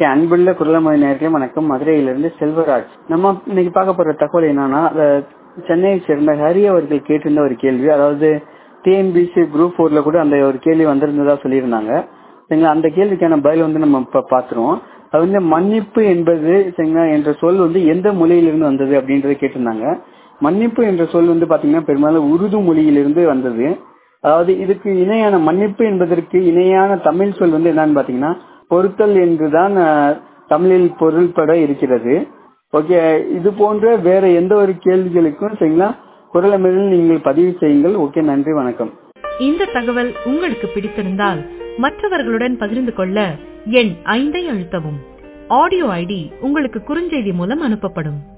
okay அன்புள்ள குரலமொழி நேர்களே வணக்கம் மதுரையிலிருந்து செல்வராஜ் நம்ம இன்னைக்கு பார்க்க போற தகவல் என்னன்னா அத சென்னையை சேர்ந்த ஹரி அவர்கள் கேட்டிருந்த ஒரு கேள்வி அதாவது டிஎன்பிசி குரூப் போர்ல கூட அந்த ஒரு கேள்வி வந்திருந்ததா சொல்லியிருந்தாங்க சரிங்களா அந்த கேள்விக்கான பதில் வந்து நம்ம இப்ப பாத்துருவோம் அது வந்து மன்னிப்பு என்பது சரிங்களா என்ற சொல் வந்து எந்த மொழியிலிருந்து வந்தது அப்படின்றத கேட்டிருந்தாங்க மன்னிப்பு என்ற சொல் வந்து பாத்தீங்கன்னா பெரும்பாலும் உருது மொழியிலிருந்து வந்தது அதாவது இதுக்கு இணையான மன்னிப்பு என்பதற்கு இணையான தமிழ் சொல் வந்து என்னன்னு பாத்தீங்கன்னா பொறுத்தல் என்றுதான் அஹ், தமிழில் பொருள்பட இருக்கிறது ஓகே இது போன்ற வேற எந்த ஒரு கேள்விகளுக்கும் சரிங்களா குரலமையில் நீங்கள் பதிவு செய்யுங்கள் ஓகே நன்றி வணக்கம் இந்த தகவல் உங்களுக்கு பிடித்திருந்தால் மற்றவர்களுடன் பகிர்ந்து கொள்ள எண் ஐந்தை அழுத்தவும் ஆடியோ ஐடி உங்களுக்கு குறுஞ்செய்தி மூலம் அனுப்பப்படும்